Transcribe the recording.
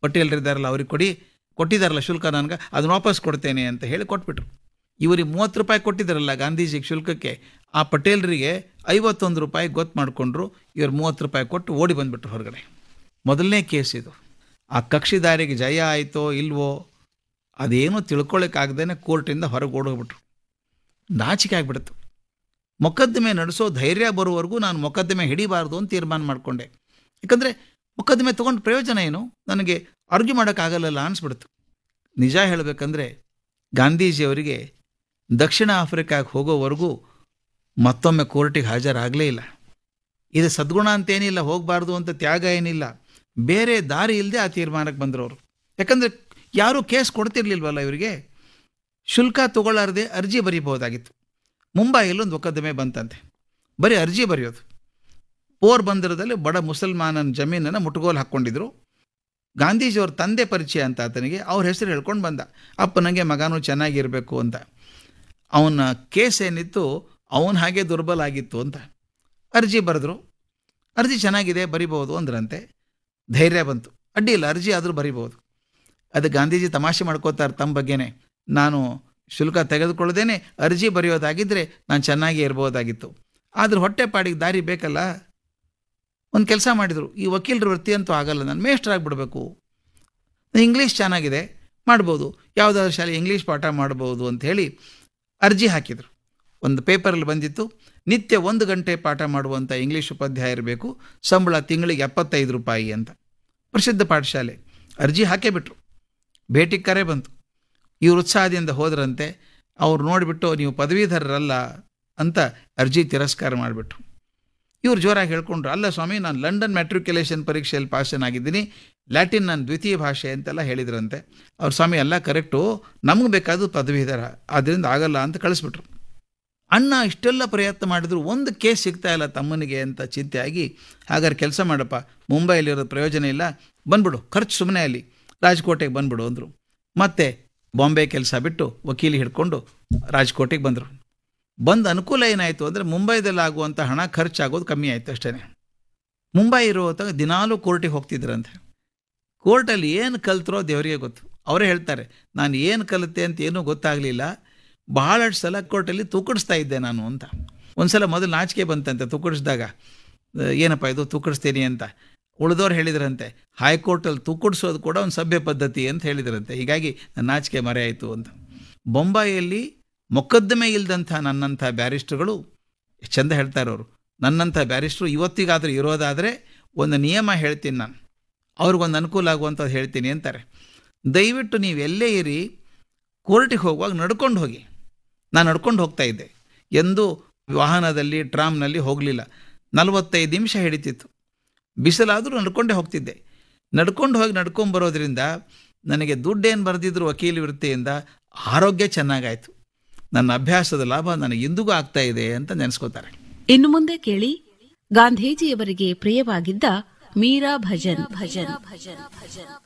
ಪಟೇಲರಿದ್ದಾರಲ್ಲ ಅವ್ರಿಗೆ ಕೊಡಿ ಕೊಟ್ಟಿದ್ದಾರಲ್ಲ ಶುಲ್ಕ ನನಗೆ ಅದನ್ನ ವಾಪಸ್ ಕೊಡ್ತೇನೆ ಅಂತ ಹೇಳಿ ಕೊಟ್ಬಿಟ್ರು ಇವರಿಗೆ ಮೂವತ್ತು ರೂಪಾಯಿ ಕೊಟ್ಟಿದ್ದಾರಲ್ಲ ಗಾಂಧೀಜಿಗೆ ಶುಲ್ಕಕ್ಕೆ ಆ ಪಟೇಲರಿಗೆ ಐವತ್ತೊಂದು ರೂಪಾಯಿ ಗೊತ್ತು ಮಾಡಿಕೊಂಡ್ರು ಇವ್ರು ಮೂವತ್ತು ರೂಪಾಯಿ ಕೊಟ್ಟು ಓಡಿ ಬಂದ್ಬಿಟ್ರು ಹೊರಗಡೆ ಮೊದಲನೇ ಕೇಸ್ ಇದು ಆ ಕಕ್ಷಿದಾರಿಗೆ ಜಯ ಆಯಿತೋ ಇಲ್ವೋ ಅದೇನೂ ತಿಳ್ಕೊಳ್ಳೋಕ್ಕಾಗ್ದೇ ಕೋರ್ಟಿಂದ ಹೊರಗೆ ಓಡೋಗ್ಬಿಟ್ರು ನಾಚಿಕೆ ಆಗ್ಬಿಡ್ತು ಮೊಕದ್ದಮೆ ನಡೆಸೋ ಧೈರ್ಯ ಬರುವವರೆಗೂ ನಾನು ಮೊಕದ್ದಮೆ ಹಿಡಿಬಾರ್ದು ಅಂತ ತೀರ್ಮಾನ ಮಾಡಿಕೊಂಡೆ ಯಾಕಂದರೆ ಮೊಕದ್ದಮೆ ತೊಗೊಂಡು ಪ್ರಯೋಜನ ಏನು ನನಗೆ ಅರ್ಜು ಮಾಡೋಕ್ಕಾಗಲ್ಲಲ್ಲ ಅನಿಸ್ಬಿಡ್ತು ನಿಜ ಹೇಳಬೇಕಂದ್ರೆ ಗಾಂಧೀಜಿಯವರಿಗೆ ದಕ್ಷಿಣ ಆಫ್ರಿಕಾಗೆ ಹೋಗೋವರೆಗೂ ಮತ್ತೊಮ್ಮೆ ಕೋರ್ಟಿಗೆ ಹಾಜರಾಗಲೇ ಇಲ್ಲ ಇದು ಸದ್ಗುಣ ಅಂತೇನಿಲ್ಲ ಹೋಗಬಾರ್ದು ಅಂತ ತ್ಯಾಗ ಏನಿಲ್ಲ ಬೇರೆ ದಾರಿ ಇಲ್ಲದೆ ಆ ತೀರ್ಮಾನಕ್ಕೆ ಬಂದರು ಅವರು ಯಾಕಂದರೆ ಯಾರೂ ಕೇಸ್ ಕೊಡ್ತಿರ್ಲಿಲ್ವಲ್ಲ ಇವರಿಗೆ ಶುಲ್ಕ ತಗೊಳ್ಳಾರದೆ ಅರ್ಜಿ ಬರೀಬಹುದಾಗಿತ್ತು ಮುಂಬೈಯಲ್ಲಿ ಒಂದು ಮೊಕದ್ದಮೆ ಬಂತಂತೆ ಬರೀ ಅರ್ಜಿ ಬರೆಯೋದು ಪೋರ್ಬಂದರದಲ್ಲಿ ಬಡ ಮುಸಲ್ಮಾನನ ಜಮೀನನ್ನು ಮುಟ್ಟುಗೋಲು ಹಾಕ್ಕೊಂಡಿದ್ರು ಗಾಂಧೀಜಿಯವ್ರ ತಂದೆ ಪರಿಚಯ ಅಂತ ಆತನಿಗೆ ಅವ್ರ ಹೆಸರು ಹೇಳ್ಕೊಂಡು ಬಂದ ಅಪ್ಪ ನನಗೆ ಮಗನೂ ಚೆನ್ನಾಗಿರಬೇಕು ಅಂತ ಅವನ ಕೇಸ್ ಏನಿತ್ತು ಅವನ ಹಾಗೆ ದುರ್ಬಲ ಆಗಿತ್ತು ಅಂತ ಅರ್ಜಿ ಬರೆದ್ರು ಅರ್ಜಿ ಚೆನ್ನಾಗಿದೆ ಬರಿಬೋದು ಅಂದ್ರಂತೆ ಧೈರ್ಯ ಬಂತು ಅಡ್ಡಿ ಇಲ್ಲ ಅರ್ಜಿ ಆದರೂ ಬರಿಬೋದು ಅದು ಗಾಂಧೀಜಿ ತಮಾಷೆ ಮಾಡ್ಕೋತಾರೆ ತಮ್ಮ ಬಗ್ಗೆನೇ ನಾನು ಶುಲ್ಕ ತೆಗೆದುಕೊಳ್ಳದೇನೆ ಅರ್ಜಿ ಬರೆಯೋದಾಗಿದ್ದರೆ ನಾನು ಚೆನ್ನಾಗಿ ಇರ್ಬೋದಾಗಿತ್ತು ಆದ್ರೆ ಹೊಟ್ಟೆಪಾಡಿಗೆ ದಾರಿ ಬೇಕಲ್ಲ ಒಂದು ಕೆಲಸ ಮಾಡಿದರು ಈ ವಕೀಲರ ವೃತ್ತಿ ಅಂತೂ ಆಗಲ್ಲ ನಾನು ಮೇಷ್ಟ್ರಾಗ್ಬಿಡ್ಬೇಕು ಇಂಗ್ಲೀಷ್ ಚೆನ್ನಾಗಿದೆ ಮಾಡ್ಬೋದು ಯಾವುದಾದ್ರು ಶಾಲೆ ಇಂಗ್ಲೀಷ್ ಪಾಠ ಮಾಡ್ಬೋದು ಅಂತ ಹೇಳಿ ಅರ್ಜಿ ಹಾಕಿದರು ಒಂದು ಪೇಪರಲ್ಲಿ ಬಂದಿತ್ತು ನಿತ್ಯ ಒಂದು ಗಂಟೆ ಪಾಠ ಮಾಡುವಂಥ ಇಂಗ್ಲೀಷ್ ಉಪಾಧ್ಯಾಯ ಇರಬೇಕು ಸಂಬಳ ತಿಂಗಳಿಗೆ ಎಪ್ಪತ್ತೈದು ರೂಪಾಯಿ ಅಂತ ಪ್ರಸಿದ್ಧ ಪಾಠಶಾಲೆ ಅರ್ಜಿ ಹಾಕೇ ಬಿಟ್ರು ಭೇಟಿ ಕರೆ ಬಂತು ಇವ್ರು ಉತ್ಸಾಹದಿಂದ ಹೋದ್ರಂತೆ ಅವ್ರು ನೋಡಿಬಿಟ್ಟು ನೀವು ಪದವೀಧರರಲ್ಲ ಅಂತ ಅರ್ಜಿ ತಿರಸ್ಕಾರ ಮಾಡಿಬಿಟ್ರು ಇವ್ರು ಜೋರಾಗಿ ಹೇಳ್ಕೊಂಡ್ರು ಅಲ್ಲ ಸ್ವಾಮಿ ನಾನು ಲಂಡನ್ ಮ್ಯಾಟ್ರಿಕ್ಯುಲೇಷನ್ ಪರೀಕ್ಷೆಯಲ್ಲಿ ಪಾಸನ್ ಆಗಿದ್ದೀನಿ ಲ್ಯಾಟಿನ್ ನನ್ನ ದ್ವಿತೀಯ ಭಾಷೆ ಅಂತೆಲ್ಲ ಹೇಳಿದ್ರಂತೆ ಅವ್ರ ಸ್ವಾಮಿ ಎಲ್ಲ ಕರೆಕ್ಟು ನಮಗೆ ಬೇಕಾದ್ದು ಪದವೀಧರ ಅದರಿಂದ ಆಗಲ್ಲ ಅಂತ ಕಳಿಸ್ಬಿಟ್ರು ಅಣ್ಣ ಇಷ್ಟೆಲ್ಲ ಪ್ರಯತ್ನ ಮಾಡಿದ್ರು ಒಂದು ಕೇಸ್ ಸಿಗ್ತಾ ಇಲ್ಲ ತಮ್ಮನಿಗೆ ಅಂತ ಚಿಂತೆ ಆಗಿ ಹಾಗಾದ್ರೆ ಕೆಲಸ ಮಾಡಪ್ಪ ಮುಂಬೈಲಿರೋದು ಪ್ರಯೋಜನ ಇಲ್ಲ ಬಂದ್ಬಿಡು ಖರ್ಚು ಸುಮ್ಮನೆ ಅಲ್ಲಿ ರಾಜ್ಕೋಟೆಗೆ ಬಂದ್ಬಿಡು ಅಂದರು ಮತ್ತೆ ಬಾಂಬೆ ಕೆಲಸ ಬಿಟ್ಟು ವಕೀಲಿ ಹಿಡ್ಕೊಂಡು ರಾಜ್ಕೋಟೆಗೆ ಬಂದರು ಬಂದು ಅನುಕೂಲ ಏನಾಯಿತು ಅಂದರೆ ಮುಂಬೈದಲ್ಲಿ ಆಗುವಂಥ ಹಣ ಖರ್ಚಾಗೋದು ಕಮ್ಮಿ ಆಯಿತು ಅಷ್ಟೇ ಮುಂಬೈ ಇರೋ ಹೊತ್ತಾಗ ದಿನಾಲೂ ಕೋರ್ಟಿಗೆ ಹೋಗ್ತಿದ್ರಂತೆ ಕೋರ್ಟಲ್ಲಿ ಏನು ಕಲ್ತರೋ ದೇವರಿಗೆ ಗೊತ್ತು ಅವರೇ ಹೇಳ್ತಾರೆ ನಾನು ಏನು ಕಲಿತೆ ಅಂತ ಏನೂ ಗೊತ್ತಾಗಲಿಲ್ಲ ಬಹಳಷ್ಟು ಸಲ ಕೋರ್ಟಲ್ಲಿ ತೂಕಡಿಸ್ತಾ ಇದ್ದೆ ನಾನು ಅಂತ ಒಂದು ಸಲ ಮೊದಲು ನಾಚಿಕೆ ಬಂತಂತೆ ತೂಕಡಿಸಿದಾಗ ಏನಪ್ಪ ಇದು ತೂಕಡಿಸ್ತೀನಿ ಅಂತ ಉಳಿದವ್ರು ಹೇಳಿದ್ರಂತೆ ಹೈಕೋರ್ಟಲ್ಲಿ ತೂಕಡಿಸೋದು ಕೂಡ ಒಂದು ಸಭ್ಯ ಪದ್ಧತಿ ಅಂತ ಹೇಳಿದ್ರಂತೆ ಹೀಗಾಗಿ ನನ್ನ ನಾಚಿಕೆ ಮರೆ ಆಯಿತು ಅಂತ ಬೊಂಬಾಯಿಯಲ್ಲಿ ಮೊಕದ್ದಮೆ ಇಲ್ದಂಥ ನನ್ನಂಥ ಬ್ಯಾರಿಸ್ಟ್ರುಗಳು ಚಂದ ಹೇಳ್ತಾರೆ ಅವರು ನನ್ನಂಥ ಬ್ಯಾರಿಸ್ಟ್ರು ಇವತ್ತಿಗಾದರೂ ಇರೋದಾದರೆ ಒಂದು ನಿಯಮ ಹೇಳ್ತೀನಿ ನಾನು ಅವ್ರಿಗೊಂದು ಅನುಕೂಲ ಆಗುವಂಥದ್ದು ಹೇಳ್ತೀನಿ ಅಂತಾರೆ ದಯವಿಟ್ಟು ನೀವು ಎಲ್ಲೇ ಇರಿ ಕೋರ್ಟಿಗೆ ಹೋಗುವಾಗ ನಡ್ಕೊಂಡು ಹೋಗಿ ನಾನು ನಡ್ಕೊಂಡು ಹೋಗ್ತಾ ಇದ್ದೆ ಎಂದೂ ವಾಹನದಲ್ಲಿ ಟ್ರಾಮ್ನಲ್ಲಿ ಹೋಗಲಿಲ್ಲ ನಲವತ್ತೈದು ನಿಮಿಷ ಹಿಡಿತಿತ್ತು ಬಿಸಿಲಾದರೂ ನಡ್ಕೊಂಡೇ ಹೋಗ್ತಿದ್ದೆ ನಡ್ಕೊಂಡು ಹೋಗಿ ನಡ್ಕೊಂಡು ಬರೋದ್ರಿಂದ ನನಗೆ ದುಡ್ಡೇನು ಬರೆದಿದ್ರು ವಕೀಲಿ ವೃತ್ತಿಯಿಂದ ಆರೋಗ್ಯ ಚೆನ್ನಾಗಾಯಿತು ನನ್ನ ಅಭ್ಯಾಸದ ಲಾಭ ನನಗೆ ಇಂದಿಗೂ ಆಗ್ತಾ ಇದೆ ಅಂತ ನೆನೆಸ್ಕೋತಾರೆ ಇನ್ನು ಮುಂದೆ ಕೇಳಿ ಗಾಂಧೀಜಿಯವರಿಗೆ ಪ್ರಿಯವಾಗಿದ್ದ ಮೀರಾ ಭಜನ್ ಭಜನ್ ಭಜನ್ ಭಜನ್